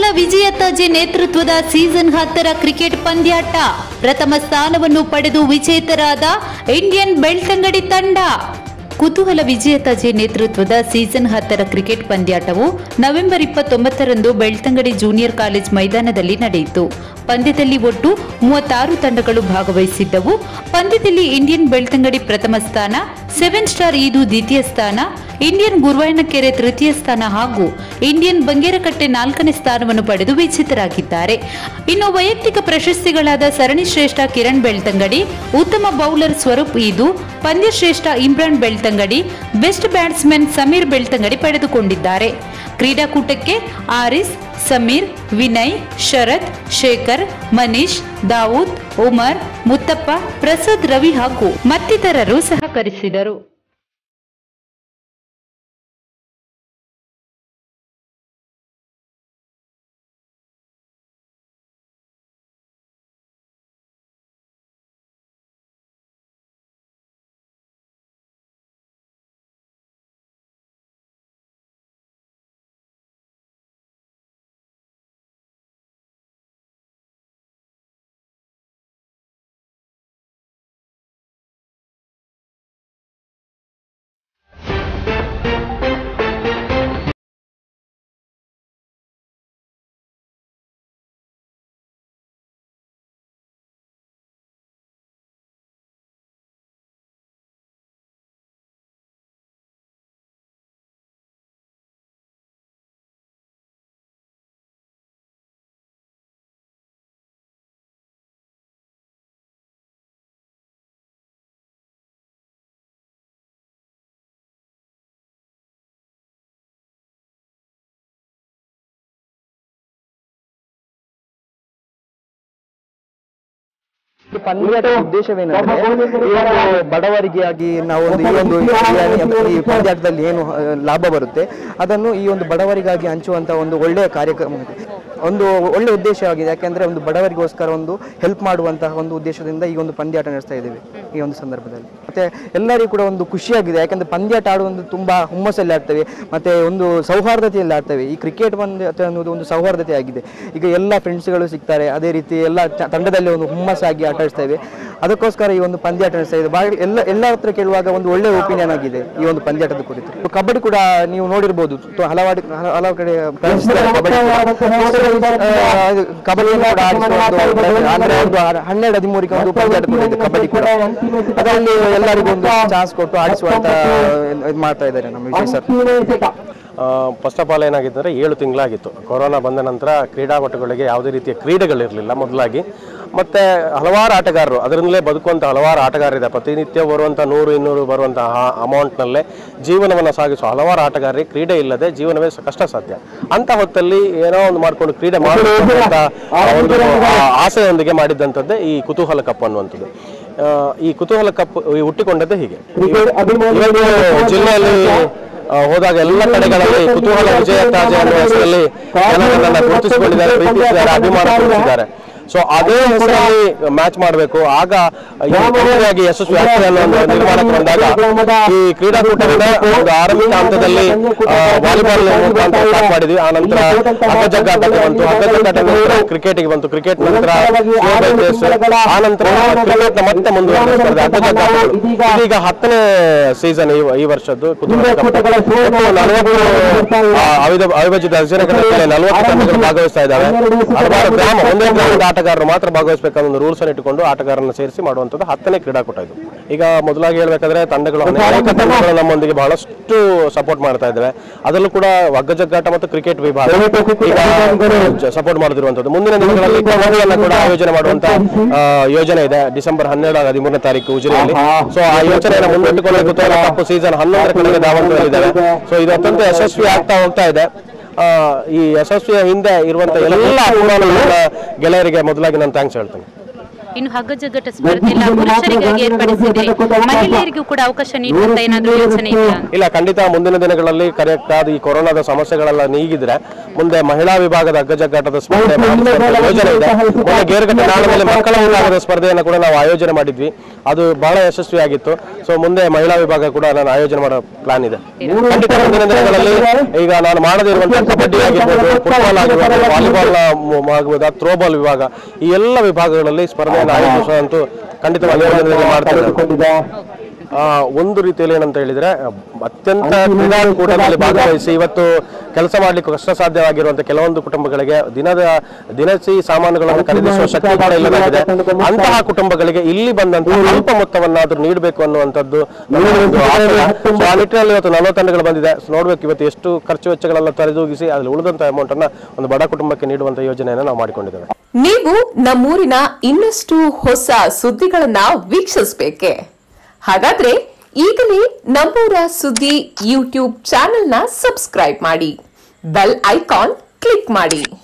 ವಿಜಯತಾಜೆ ನೇತೃತ್ವದ ಸೀಸನ್ ಹತ್ತರ ಕ್ರಿಕೆಟ್ ಪಂದ್ಯಾಟ ಪ್ರಥಮ ಸ್ಥಾನವನ್ನು ಪಡೆದು ವಿಜೇತರಾದ ಇಂಡಿಯನ್ ಬೆಳ್ತಂಗಡಿ ತಂಡ ಕುತೂಹಲ ವಿಜಯತಾಜೆ ನೇತೃತ್ವದ ಸೀಸನ್ ಹತ್ತರ ಕ್ರಿಕೆಟ್ ಪಂದ್ಯಾಟವು ನವೆಂಬರ್ ಇಪ್ಪತ್ತೊಂಬತ್ತರಂದು ಬೆಳ್ತಂಗಡಿ ಜೂನಿಯರ್ ಕಾಲೇಜ್ ಮೈದಾನದಲ್ಲಿ ನಡೆಯಿತು ಪಂದ್ಯದಲ್ಲಿ ಒಟ್ಟು ಮೂವತ್ತಾರು ತಂಡಗಳು ಭಾಗವಹಿಸಿದ್ದವು ಪಂದ್ಯದಲ್ಲಿ ಇಂಡಿಯನ್ ಬೆಳ್ತಂಗಡಿ ಪ್ರಥಮ ಸ್ಥಾನ ಸೆವೆನ್ ಸ್ಟಾರ್ ಈದು ದ್ವಿತೀಯ ಸ್ಥಾನ ಇಂಡಿಯನ್ ಗುರುವಾಯನಕೆರೆ ತೃತೀಯ ಸ್ಥಾನ ಹಾಗೂ ಇಂಡಿಯನ್ ಬಂಗೇರಕಟ್ಟೆ ನಾಲ್ಕನೇ ಸ್ಥಾನವನ್ನು ಪಡೆದು ವಿಜೇತರಾಗಿದ್ದಾರೆ ಇನ್ನು ವೈಯಕ್ತಿಕ ಪ್ರಶಸ್ತಿಗಳಾದ ಸರಣಿ ಶ್ರೇಷ್ಠ ಕಿರಣ್ ಬೆಳ್ತಂಗಡಿ ಉತ್ತಮ ಬೌಲರ್ ಸ್ವರೂಪ್ ಈದು ಪಂದ್ಯಶ್ರೇಷ್ಠ ಇಮ್ರಾನ್ ಬೆಳ್ತಂಗಡಿ ಬೆಸ್ಟ್ ಬ್ಯಾಟ್ಸ್ಮನ್ ಸಮೀರ್ ಬೆಳ್ತಂಗಡಿ ಪಡೆದುಕೊಂಡಿದ್ದಾರೆ ಕ್ರೀಡಾಕೂಟಕ್ಕೆ ಆರಿಸ್ ಸಮೀರ್ ವಿನಯ್ ಶರತ್ ಶೇಖರ್ ಮನೀಶ್ ದಾವೂದ್ ಉಮರ್ ಮುತ್ತಪ್ಪ ಪ್ರಸಾದ್ ರವಿ ಹಾಗೂ ಮತ್ತಿತರರು ಸಹಕರಿಸಿದರು ಈ ಪಂದ್ಯದ ಉದ್ದೇಶವೇನೆಂದ್ರೆ ಈ ಒಂದು ಬಡವರಿಗೆ ಆಗಿ ನಾವು ಒಂದು ಈ ಒಂದು ಈ- ಈ ಪಂದ್ಯಾಟದಲ್ಲಿ ಏನು ಆ, ಲಾಭ ಬರುತ್ತೆ ಅದನ್ನು ಈ ಒಂದು ಬಡವರಿಗಾಗಿ ಹಂಚುವಂತ ಒಂದು ಒಳ್ಳೆಯ ಕಾರ್ಯಕ್ರಮ ಇದೆ ಒಂದು ಒಳ್ಳೆ ಉದ್ದೇಶವಾಗಿದೆ ಯಾಕೆಂದ್ರೆ ಒಂದು ಬಡವರಿಗೋಸ್ಕರ ಒಂದು ಹೆಲ್ಪ್ ಮಾಡುವಂತಹ ಒಂದು ಉದ್ದೇಶದಿಂದ ಈ ಒಂದು ಪಂದ್ಯಾಟ ನಡೆಸ್ತಾ ಇದ್ದೇವೆ ಈ ಒಂದು ಸಂದರ್ಭದಲ್ಲಿ ಮತ್ತೆ ಎಲ್ಲರಿಗೂ ಕೂಡ ಒಂದು ಖುಷಿಯಾಗಿದೆ ಯಾಕಂದ್ರೆ ಪಂದ್ಯಾಟ ಆಡುವುದು ತುಂಬಾ ಹುಮ್ಮಸ್ಸಲ್ಲಿ ಆಡ್ತೇವೆ ಮತ್ತೆ ಒಂದು ಸೌಹಾರ್ದತೆಯಲ್ಲಿ ಆಡ್ತೇವೆ ಈ ಕ್ರಿಕೆಟ್ ಪಂದ್ಯಾಟ ಅನ್ನೋದು ಒಂದು ಸೌಹಾರ್ದತೆ ಆಗಿದೆ ಈಗ ಎಲ್ಲ ಫ್ರೆಂಡ್ಸ್ಗಳು ಸಿಗ್ತಾರೆ ಅದೇ ರೀತಿ ಎಲ್ಲ ಚ- ತಂಡದಲ್ಲಿ ಒಂದು ಹುಮ್ಮಸ್ಸಾಗಿ ಆಟ ಆಡಿಸ್ತೇವೆ ಅದಕ್ಕೋಸ್ಕರ ಈ ಒಂದು ಪಂದ್ಯಾಟ ನಡೆಸ್ತಾ ಇದೆ ಬಾರಿ ಎಲ್ಲ ಎಲ್ಲ ಹತ್ರ ಕೇಳುವಾಗ ಒಂದು ಒಳ್ಳೆ ಒಪಿನಿಯನ್ ಆಗಿದೆ ಈ ಒಂದು ಪಂದ್ಯಾಟದ ಕುರಿತು ಕಬಡ್ಡಿ ಕೂಡ ನೀವು ನೋಡಿರ್ಬೋದು ತು- ಹಲವಾರು ಹಲ- ಹಲವು ಕಡೆ ಪ್ರದರ್ಶಿಸ್ತಾರೆ ಕಬಡ್ಡಿ ಕೂಡ. ಆ, ಇದು ಕಬಡ್ಡಿಯನ್ನು ಕೂಡ ಆಡಿಸುವ ಒಂದು ಅಂದ್ರೆ ಒಂದು ಹ- ಹನ್ನೆರಡು ಹದಿಮೂರಿಗೆ ಒಂದು ಪಂದ್ಯಾಟ ಕೂಡ ಇದೆ ಕಬಡ್ಡಿ ಕೂಡ ಅದರಲ್ಲಿ ಎಲ್ಲರಿಗೂ ಒಂದು ಚಾನ್ಸ್ ಕೊಟ್ಟು ಆಡಿಸುವಂತ ಇದು ಮಾಡ್ತಾ ಇದ್ದಾರೆ ನಮ್ಮ Vijay sir first of all ಏನಾಗಿತ್ತು ಅಂದರೆ ಏಳು ತಿಂಗಳಾಗಿತ್ತು ಕೊರೋನಾ ಬಂದ ನಂತರ ಕ್ರೀಡಾಪಟುಗಳಿಗೆ ಯಾವುದೇ ರೀತಿಯ ಕ್ರೀಡೆಗಳಿರಲಿಲ್ಲ ಮೊದಲಾಗಿ ಮತ್ತು ಹಲವಾರು ಆಟಗಾರರು ಅದರಿಂದಲೇ ಬದುಕುವಂಥ ಹಲವಾರು ಆಟಗಾರರಿದೆ ಪ್ರತಿನಿತ್ಯ ಬರುವಂಥ ನೂರು ಇನ್ನೂರು ಬರುವಂತಹ ಅಮೌಂಟ್ನಲ್ಲೇ ಜೀವನವನ್ನು ಸಾಗಿಸುವ ಹಲವಾರು ಆಟಗಾರರಿಗೆ ಕ್ರೀಡೆ ಇಲ್ಲದೆ ಜೀವನವೇ ಸ- ಕಷ್ಟ ಸಾಧ್ಯ ಅಂತ ಹೊತ್ತಲ್ಲಿ ಏನೋ ಒಂದು ಮಾಡಿಕೊಂಡು ಕ್ರೀಡೆ ಮಾಡಬೇಕು ಅಂತ ಆ ಒಂದು ಆ ಆಸೆಯೊಂದಿಗೆ ಮಾಡಿದ್ದಂಥದ್ದೇ ಈ ಕುತೂಹಲ ಕಪ್ ಅನ್ನುವಂಥದ್ದು ಆ, ಈ ಕುತೂಹಲ ಕಪ್ ಈ ಹುಟ್ಟಿಕೊಂಡದ್ದೇ ಹೀಗೆ ಇವತ್ತು ಜಿಲ್ಲೆಯಲ್ಲಿ ಆ, ಹೋದಾಗ ಎಲ್ಲ ಕಡೆಗಳಲ್ಲಿ ಕುತೂಹಲ ವಿಜಯ ತಾಜೆ ಅನ್ನುವ ಹೆಸರಲ್ಲಿ ಜನರನ್ನ ಗುರುತಿಸಿಕೊಂಡಿದ್ದಾರೆ ಪ್ರೀತಿಸಿದ್ದಾರೆ ಅಭಿಮಾನ ತೋರಿಸಿದ್ದಾರೆ ಸೊ ಅದೇ ಹೆಸರಲ್ಲಿ ಮ್ಯಾಚ್ ಮಾಡಬೇಕು ಆಗ ಈ ಯಶಸ್ವಿಯಾಗಿ ಯಶಸ್ವಿ ಆಗ್ತದೆ ಅನ್ನೋ ಒಂದು ನಿರ್ಮಾಣಕ್ಕೆ ಬಂದಾಗ ಈ ಕ್ರೀಡಾಕೂಟವನ್ನ ಒಂದು ಆರಂಭಿಕ ಹಂತದಲ್ಲಿ ವಾಲಿಬಾಲ್ ಮುಖಾಂತರ ಸ್ಟಾರ್ಟ್ ಮಾಡಿದ್ವಿ ಆ ನಂತರ ಹಗ್ಗಜಗ್ಗಾಟಕ್ಕೆ ಬಂತು ಹಗ್ಗಜಗ್ಗಾಟ ನಂತರ ಕ್ರಿಕೆಟ್ಗೆ ಬಂತು ಕ್ರಿಕೆಟ್ ನಂತರ slow bike race, ಆ ನಂತರ ಕ್ರಿಕೆಟ್ ಮತ್ತೆ ಮುಂದುವರೆದ ಸ್ಪರ್ಧೆ ಹಗ್ಗಜಗ್ಗಾಟಗಳು ಇದೀಗ ಹತ್ತನೇ ಸೀಸನ್ ಈ ವರ್ಷದ್ದು ಕುತೂಹಲ ಕಪ್. ಒಟ್ಟು ನಲವತ್ತು ಆ, ಅವಿಧ- ಅವಿಭಜಿತ ಹಸಿರುಗಳಲ್ಲಿ ನಲವತ್ತು ತಂಡಗಳು ಭಾಗವಹಿಸ್ತಾ ಇದ್ದಾವೆ ಹಲವಾರು ಗ್ರಾಮ ಒಂದೇ ಗ್ರಾಮದ ಆಟಗಾರರು ಮಾತ್ರ ಭಾಗವಹಿಸಬೇಕಾದ ಒಂದು ರೂಲ್ಸ್ ಅನ್ನು ಇಟ್ಟುಕೊಂಡು ಆಟಗಾರರನ್ನು ಸೇರಿಸಿ ಮಾಡುವಂಥದ್ದು ಹತ್ತನೇ ಕ್ರೀಡಾಕೂಟ ಇದು ಈಗ ಮೊದಲಾಗಿ ಹೇಳ್ಬೇಕಾದ್ರೆ ತಂಡಗಳು ಅನೇಕ ತಂಡಗಳು ನಮ್ಮೊಂದಿಗೆ ಬಹಳಷ್ಟು ಸಪೋರ್ಟ್ ಮಾಡ್ತಾ ಇದ್ದಾವೆ ಅದರಲ್ಲೂ ಕೂಡ ಹಗ್ಗಜಗ್ಗಾಟ ಮತ್ತು ಕ್ರಿಕೆಟ್ ವಿಭಾಗ ಈಗ ಸಪೋರ್ಟ್ ಮಾಡುತ್ತಿರುವಂಥದ್ದು ಮುಂದಿನ ದಿನಗಳಲ್ಲಿ ಕಬಡ್ಡಿಯನ್ನು ಕೂಡ ಆಯೋಜನೆ ಮಾಡುವಂತ ಆ, ಯೋಜನೆ ಇದೆ ಡಿಸೆಂಬರ್ ಹನ್ನೆರಡು ಹದಿಮೂರನೇ ತಾರೀಕು ಉಜಿರೆಯಲ್ಲಿ ಸೊ ಆ ಯೋಜನೆಯನ್ನು ಮುಂದಿಟ್ಟುಕೊಂಡು ಕುತೂಹಲ ಕಪ್ ಸೀಸನ್ ಹನ್ನೊಂದರ ಕಡೆಗೆ ದಾವಂತದಲ್ಲಿದ್ದಾವೆ ಸೊ ಇದು ಅತ್ಯಂತ ಯಶಸ್ವಿ ಆಗ್ತಾ ಹೋಗ್ತಾ ಇದೆ ಆ, ಈ ಯಶಸ್ವಿಯ ಹಿಂದೆ ಇರುವಂತ ಎಲ್ಲ ಅಭಿಮಾನಿಗಳ ಗೆಳೆಯರಿಗೆ ಮೊದಲಾಗಿ ನಾನು ಥ್ಯಾಂಕ್ಸ್ ಹೇಳ್ತೇನೆ ಇನ್ನು ಹಗ್ಗಜಗ್ಗಟ ಸ್ಪರ್ಧೆ ಎಲ್ಲ ಪುರುಷರಿಗಾಗಿ ಏರ್ಪಡಿಸಿದೆ ಮಹಿಳೆಯರಿಗೂ ಕೂಡ ಅವಕಾಶ ನೀಡುವಂತ ಏನಾದರೂ ಯೋಚನೆ ಇದೆಯಾ ಇಲ್ಲ ಖಂಡಿತ ಮುಂದಿನ ದಿನಗಳಲ್ಲಿ ಕರೆಕ್ಟ್ ಆದ ಈ ಕೊರೋನಾದ ಸಮಸ್ಯೆಗಳೆಲ್ಲ ನೀಗಿದ್ರೆ ಮುಂದೆ ಮಹಿಳಾ ವಿಭಾಗದ ಅಗ್ಗಜಗ್ಗಾಟದ ಸ್ಪರ್ಧೆ ಮಾಡಿಸುವಂತ ಯೋಜನೆ ಇದೆ ಮೊನ್ನೆ ಗೇರುಕಟ್ಟೆ ನಾಡದಲ್ಲಿ ಮಕ್ಕಳ ವಿಭಾಗದ ಸ್ಪರ್ಧೆಯನ್ನು ಕೂಡ ನಾವು ಆಯೋಜನೆ ಮಾಡಿದ್ವಿ ಅದು ಬಹಳ ಯಶಸ್ವಿಯಾಗಿತ್ತು ಸೊ ಮುಂದೆ ಮಹಿಳಾ ವಿಭಾಗ ಕೂಡ ನಾನು ಆಯೋಜನೆ ಮಾಡೋ ಪ್ಲಾನ್ ಇದೆ ಖಂಡಿತ ಮುಂದಿನ ದಿನಗಳಲ್ಲಿ ಈಗ ನಾನು ಮಾಡದಿರುವಂತಹ ಕಬಡ್ಡಿ ಆಗಿರ್ಬೋದು ಫುಟ್ಬಾಲ್ ಆಗಿರ್ಬೋದು ವಾಲಿಬಾಲ್ ಆಗಬಹುದು ಥ್ರೋಬಾಲ್ ವಿಭಾಗ ಈ ಎಲ್ಲ ವಿಭಾಗಗಳಲ್ಲಿ ಸ್ಪರ್ಧೆಯನ್ನು ಆಯೋಜಿಸುವಂತೂ ಖಂಡಿತವಾಗಿ ಮುಂದಿನ ದಿನಗಳಲ್ಲಿ ಮಾಡ್ತಾ ಇದ್ದಾರೆ. ಆ, ಒಂದು ರೀತಿಯಲ್ಲಿ ಏನಂತ ಹೇಳಿದ್ರೆ ಅತ್ಯಂತ ಕ್ರೀಡಾಕೂಟದಲ್ಲಿ ಭಾಗವಹಿಸಿ ಇವತ್ತು ಕೆಲಸ ಮಾಡ್ಲಿಕ್ಕೆ ಕಷ್ಟ ಸಾಧ್ಯವಾಗಿರುವಂತಹ ಕೆಲವೊಂದು ಕುಟುಂಬಗಳಿಗೆ ದಿನದ ದಿನಸಿ ಸಾಮಾನುಗಳನ್ನು ಖರೀದಿಸುವ ಶಕ್ತಿ ಕೂಡ ಇಲ್ಲದಾಗಿದೆ ಅಂತಹ ಕುಟುಂಬಗಳಿಗೆ ಇಲ್ಲಿ ಬಂದಂತಹ ಅಲ್ಪ ಮೊತ್ತವನ್ನಾದ್ರೂ ನೀಡಬೇಕು ಅನ್ನುವಂಥದ್ದು ನನ್ನ ಒಂದು ಆಶಯ. So, ಆ ನಿಟ್ಟಿನಲ್ಲಿ ಇವತ್ತು ನಲವತ್ತು ತಂಡಗಳು ಬಂದಿದೆ So, ನೋಡ್ಬೇಕು ಇವತ್ತು ಎಷ್ಟು ಖರ್ಚು ವೆಚ್ಚಗಳೆಲ್ಲ ತಲೆದೂಗಿಸಿ ಅದ್ರಲ್ಲಿ ಉಳಿದಂತ ಅಮೌಂಟ್ ಅನ್ನ ಒಂದು ಬಡ ಕುಟುಂಬಕ್ಕೆ ನೀಡುವಂತ ಯೋಜನೆಯನ್ನು ನಾವು ಮಾಡಿಕೊಂಡಿದ್ದೇವೆ ನೀವು ನಮ್ಮೂರಿನ ಇನ್ನಷ್ಟು ಹೊಸ ಸುದ್ದಿಗಳನ್ನ ವೀಕ್ಷಿಸಬೇಕೆ ಹಾಗಾದ್ರೆ ಈಗಲೇ ನಮ್ಮೂರ ಸುದ್ದಿ ಯೂಟ್ಯೂಬ್ ಚಾನೆಲ್ನ ಸಬ್ಸ್ಕ್ರೈಬ್ ಮಾಡಿ ಬೆಲ್ ಐಕಾನ್ ಕ್ಲಿಕ್ ಮಾಡಿ